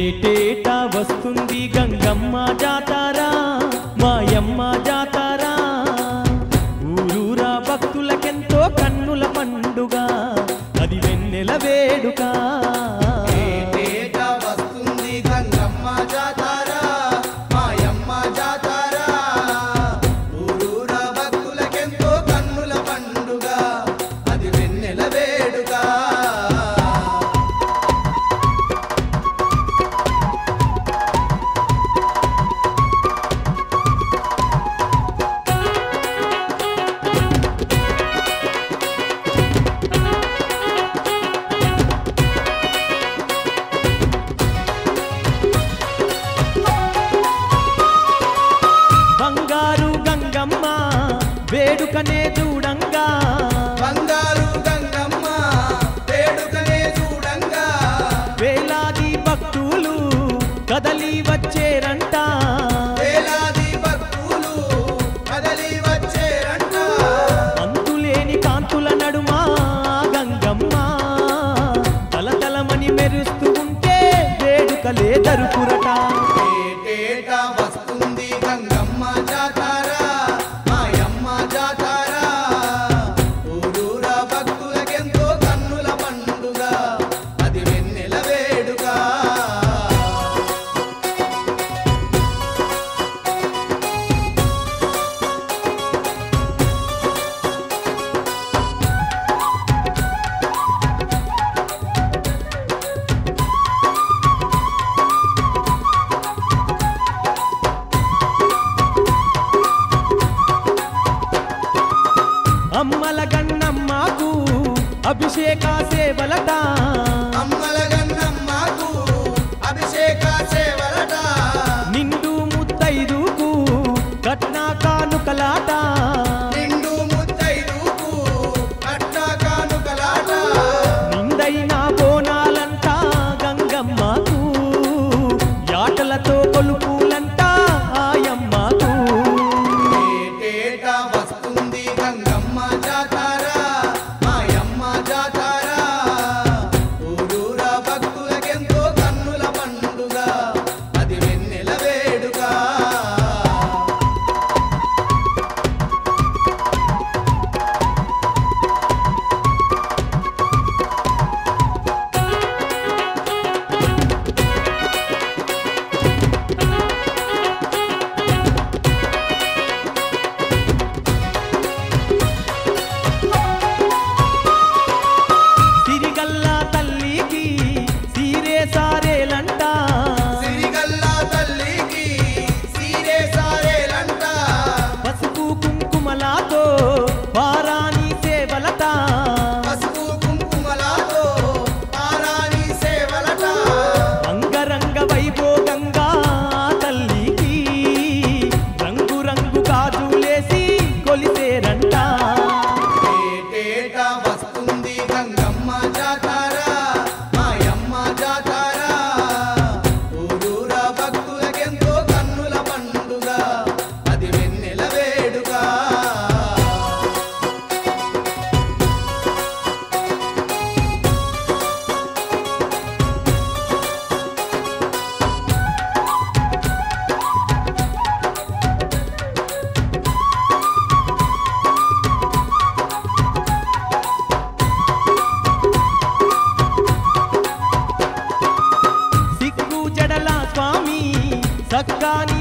ఏటేటా వస్తుంది గంగమ్మ జాతారా మాయమ్మ జాతారా ఊరూరా భక్తులకెంతో కన్నుల పండుగ అది వెన్నెల వేడుక ఏటేటా వస్తుంది గంగమ్మ జాతర మాయమ్మ జాతర ఊరూరా భక్తులకెంతో కన్నుల పండుగ అది వెన్నెల వేడుక బంగారు గంగమ్మ వేడుకనే చూడంగా బంగారు గంగమ్మ వేడుకనే చూడంగా వేలాది భక్తులు కదలి వచ్చేరంట వేలాది భక్తులు కదలి వచ్చేరంట అంతులేని కాంతుల నడుమ గంగమ్మ తలతలమని మెరుస్తూ ఉంటే వేడుకలే దరుపురట ఏటేటా వస్తుంది గంగమ్మ జాతర మాయమ్మ జాతర ఊరూరా భక్తులకెంతో కన్నుల పండుగ అది వెన్నెల వేడుక అమ్మల గన్నమ్మకు అభిషేక సేవలట అమ్మల గన్నమ్మకు అభిషేక సేవలట నిండు ముత్తైదుకు కట్న కానుకలాట నిండు ముత్తైదుకు కట్ట కానుకలాట నిండైన బోనాలంట గంగమ్మకు యాటలతో కొలుపులంట ఆయమ్మకు ఏటేటా వస్తుంది గంగమ్మ జాతర మాయమ్మ జాతర ఊరూరా భక్తులకెంతో కన్నుల పండుగ అది వెన్నెల వేడుక సిరిగల్లా తల్లికి సీరే సారేలంట సిరిగల్లా తల్లికి సీరే సారేలంట పసుపు కుంకుమలాతో వారాని సేవలట పసుపు కుంకుమలతో పారాణి సేవలట అంగరంగ వైభోగంగా తల్లికి రంగు రంగు గాజులేసి కొలిసేరంట ఏటేటా వస్తుంది గంగమ్మ జాతర మాయమ్మ జాతర ఊరూరా భక్తులకెంతో కన్నుల పండుగ అది వెన్నెల వేడుక సిగ్గు జడల స్వామి సక్కాని